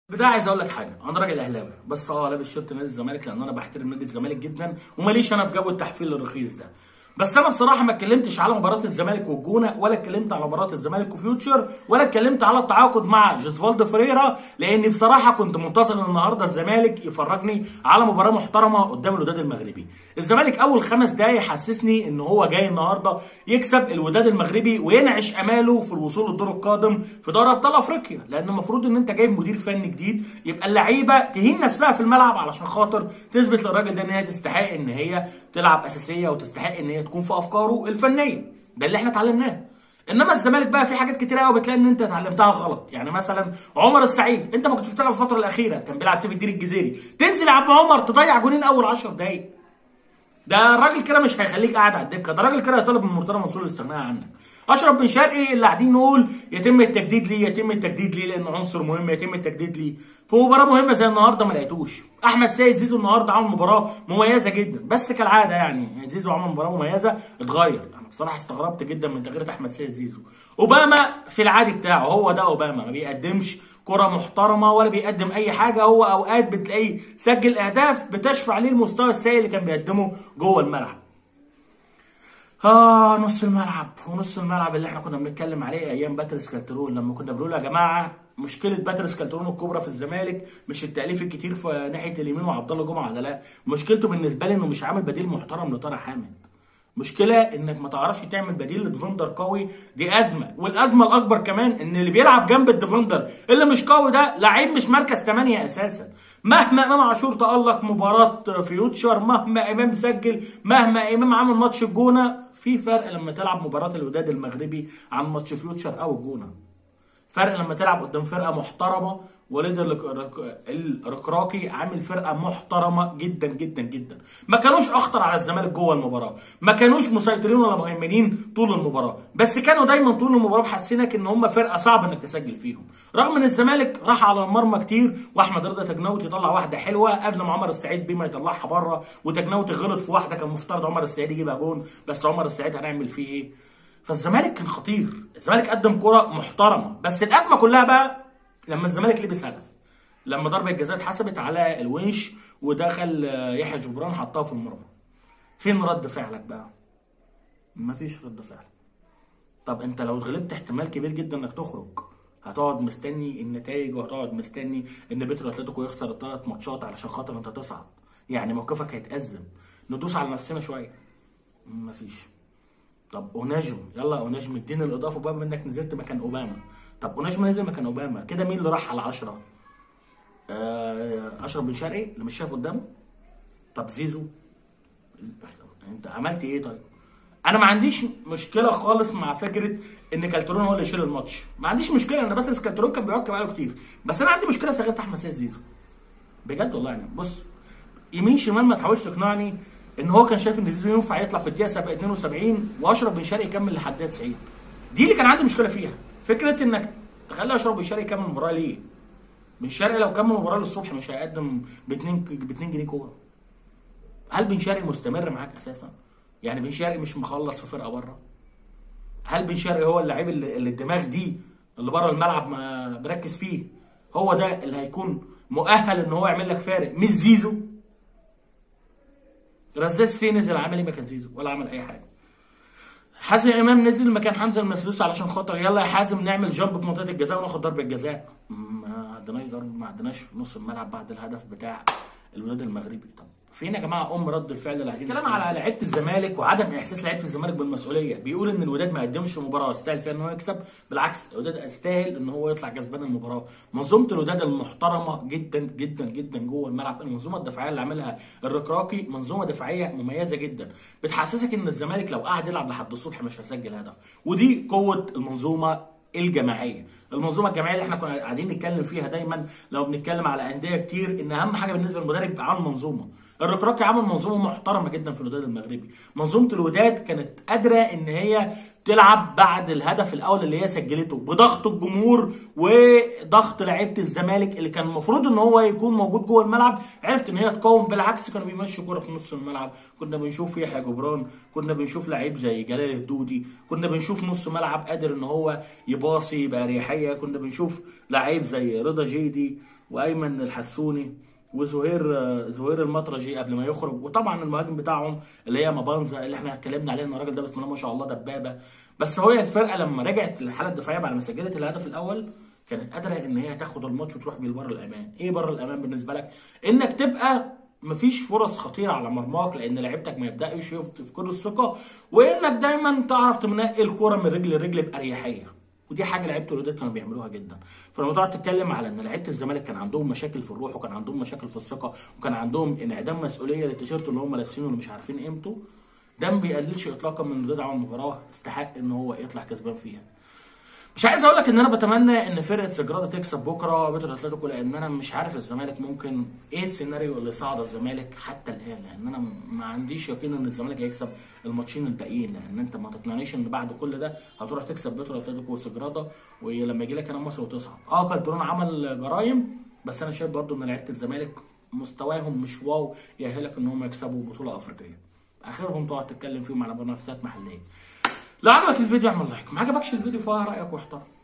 بداية عايز اقول لك حاجه انا راجل اهلاوي بس اه لابس شورت نادي الزمالك لان انا بحترم نادي الزمالك جدا وماليش انا في جو التحفيل الرخيص ده بس انا بصراحه ما اتكلمتش على مباراه الزمالك والجونه ولا اتكلمت على مباراه الزمالك وفيوتشر ولا اتكلمت على التعاقد مع جوزفالدو فريرا لاني بصراحه كنت منتظر ان النهارده الزمالك يفرجني على مباراه محترمه قدام الوداد المغربي الزمالك اول خمس دقايق حسسني ان هو جاي النهارده يكسب الوداد المغربي وينعش اماله في الوصول للدور القادم في دوري ابطال افريقيا لان المفروض ان انت جايب مدير فني جديد يبقى اللعيبه تهين نفسها في الملعب علشان خاطر تثبت للراجل ده ان هي تستحق ان هي تلعب اساسيه وتستحق ان هي تكون في افكاره الفنيه ده اللي احنا اتعلمناه انما الزمالك بقى في حاجات كتير قوي بتلاقي ان انت اتعلمتها غلط يعني مثلا عمر السعيد انت ما كنتش بتلعب الفتره الاخيره كان بيلعب سيف الدين الجزيري تنزل يا عم عمر تضيع جونين اول 10 دقايق ده الراجل كده مش هيخليك قاعد على الدكه ده الراجل كده هيطالب من مرتضى منصور الاستغناء عنك اشرف بن شرقي اللي قاعدين نقول يتم التجديد ليه يتم التجديد ليه لانه عنصر مهم يتم التجديد ليه في مباراه مهمه زي النهارده ما لقيتوش احمد سيد زيزو النهارده عمل مباراه مميزه جدا بس كالعاده يعني زيزو عمل مباراه مميزه اتغير انا بصراحه استغربت جدا من تغيير احمد سيد زيزو اوباما في العادي بتاعه هو ده اوباما ما بيقدمش كره محترمه ولا بيقدم اي حاجه هو اوقات بتلاقيه سجل اهداف بتشفع ليه المستوى السيء اللي كان بيقدمه جوه الملعب اه نص الملعب ونص الملعب اللي احنا كنا بنتكلم عليه ايام باتريس كالترون لما كنا بنقول يا جماعه مشكله باتريس كالترون الكبرى في الزمالك مش التاليف الكتير في ناحيه اليمين وعبد الله جمعه ولا لا مشكلته بالنسبه لي انه مش عامل بديل محترم لطارق حامد مشكله انك ما تعرفش تعمل بديل لديفندر قوي دي ازمه والازمه الاكبر كمان ان اللي بيلعب جنب الديفندر اللي مش قوي ده لعيب مش مركز 8 اساسا مهما امام عاشور تالق مباراه فيوتشر مهما امام سجل مهما امام عمل ماتش الجونه في فرق لما تلعب مباراه الوداد المغربي عن ماتش فيوتشر او الجونه فرق لما تلعب قدام فرقه محترمه وليد الركراكي عامل فرقه محترمه جدا جدا جدا ما كانوش اخطر على الزمالك جوه المباراه ما كانوش مسيطرين ولا مهيمنين طول المباراه بس كانوا دايما طول المباراه محسينك ان هم فرقه صعب انك تسجل فيهم رغم ان الزمالك راح على المرمى كتير واحمد رضا تجناوتي يطلع واحده حلوه قبل ما عمر السعيد بما يطلعها بره وتجناوتي غلط في واحده كان مفترض عمر السعيد يجيبها جون بس عمر السعيد هنعمل فيه ايه فالزمالك كان خطير الزمالك قدم كره محترمه بس الازمه كلها بقى لما الزمالك لبس هدف لما ضربه الجزاء اتحسبت على الونش ودخل يحيى جبران حطها في المرمى فين رد فعلك بقى مفيش رد فعل طب انت لو اتغلبت احتمال كبير جدا انك تخرج هتقعد مستني النتائج وهتقعد مستني ان بيترو اتلتيكو يخسر الثلاث ماتشات علشان خاطر انت تصعد يعني موقفك هيتأزم ندوس على نفسنا شويه مفيش طب اوناجم يلا اوناجم اديني الاضافه بقى انك نزلت مكان اوباما طب اوناجم نزل مكان اوباما كده مين اللي راح على 10 آه اشرف بن شرقي اللي مش شايف قدامه طب زيزو انت عملت ايه طيب انا ما عنديش مشكله خالص مع فكره ان كالترون هو اللي يشيل الماتش ما عنديش مشكله ان باتريس كالترون كان بيعك بقاله كتير بس انا عندي مشكله في غير احمد سيد زيزو بجد والله يعني بص يمين شمال ما تحاولش تقنعني ان هو كان شايف ان زيزو ينفع يطلع في الدقيقه 72 واشرف بن شرقي يكمل لحد الدقيقه 90 دي اللي كان عندي مشكله فيها فكره انك تخلي اشرف بن شرقي يكمل المباراه ليه؟ بن شرقي لو كمل المباراه للصبح مش هيقدم ب 2 ب 2 جنيه كوره هل بن شرقي مستمر معاك اساسا؟ يعني بن شرقي مش مخلص في فرقه بره؟ هل بن شرقي هو اللعيب اللي, اللي الدماغ دي اللي بره الملعب ما بركز فيه هو ده اللي هيكون مؤهل ان هو يعمل لك فارق مش زيزو رزاز سي نزل عمل ايه مكان زيزو ولا عمل اي حاجه حازم امام نزل مكان حمزه المسلوس علشان خاطر يلا يا حازم نعمل جامب في منطقه الجزاء وناخد ضربه جزاء ما عندناش ضرب ما عندناش في نص الملعب بعد الهدف بتاع الوداد المغربي طب فين يا جماعه ام رد الفعل اللي كلام على لعيبه الزمالك وعدم احساس لعيبه الزمالك بالمسؤوليه بيقول ان الوداد ما قدمش مباراه يستاهل فيها ان هو يكسب بالعكس الوداد يستاهل ان هو يطلع كسبان المباراه منظومه الوداد المحترمه جدا جدا جدا جوه الملعب المنظومه الدفاعيه اللي عاملها الركراكي منظومه دفاعيه مميزه جدا بتحسسك ان الزمالك لو قعد يلعب لحد الصبح مش هيسجل هدف ودي قوه المنظومه الجماعيه المنظومه الجماعيه اللي احنا كنا قاعدين نتكلم فيها دايما لو بنتكلم على انديه كتير ان اهم حاجه بالنسبه للمدرب عامل منظومه الركراكي عامل منظومه محترمه جدا في الوداد المغربي منظومه الوداد كانت قادره ان هي تلعب بعد الهدف الاول اللي هي سجلته بضغط الجمهور وضغط لعيبه الزمالك اللي كان المفروض ان هو يكون موجود جوه الملعب عرفت ان هي تقاوم بالعكس كانوا بيمشوا كوره في نص الملعب كنا بنشوف يحيى جبران كنا بنشوف لعيب زي جلال الدودي كنا بنشوف نص ملعب قادر ان هو يباصي باريحيه كنا بنشوف لعيب زي رضا جيدي وايمن الحسوني وزهير زهير المطرجي قبل ما يخرج وطبعا المهاجم بتاعهم اللي هي مابانزا اللي احنا اتكلمنا عليه ان الراجل ده بسم الله ما شاء الله دبابه بس هو الفرقه لما رجعت للحاله الدفاعيه بعد ما سجلت الهدف الاول كانت قادره ان هي تاخد الماتش وتروح بيه لبره الامان ايه بره الامان بالنسبه لك انك تبقى مفيش فرص خطيره على مرماك لان لعيبتك ما يبداش يفقدوا الثقه وانك دايما تعرف تنقل الكوره من رجل لرجل باريحيه ودي حاجه لعيبه الوداد كانوا بيعملوها جدا فلما تقعد تتكلم على ان لعيبه الزمالك كان عندهم مشاكل في الروح وكان عندهم مشاكل في الثقه وكان عندهم انعدام مسؤوليه للتيشيرت اللي هم لابسينه اللي مش عارفين قيمته ده ما بيقللش اطلاقا من الوداد عمل مباراه استحق ان هو يطلع كسبان فيها مش عايز اقول لك ان انا بتمنى ان فرقه سجراده تكسب بكره بيتر اتلتيكو لان انا مش عارف الزمالك ممكن ايه السيناريو اللي صعد الزمالك حتى الان لان انا ما عنديش يقين ان الزمالك هيكسب الماتشين الباقيين لان انت ما تقنعنيش ان بعد كل ده هتروح تكسب بيتر اتلتيكو وسجراده ولما يجي لك هنا مصر وتصعد اه كالترون عمل جرايم بس انا شايف برضو ان لعيبه الزمالك مستواهم مش واو يأهلك ان هم يكسبوا بطوله افريقيه اخرهم تقعد تتكلم فيهم على منافسات محليه لو عجبك الفيديو اعمل لايك ما عجبكش الفيديو فرايك واحترم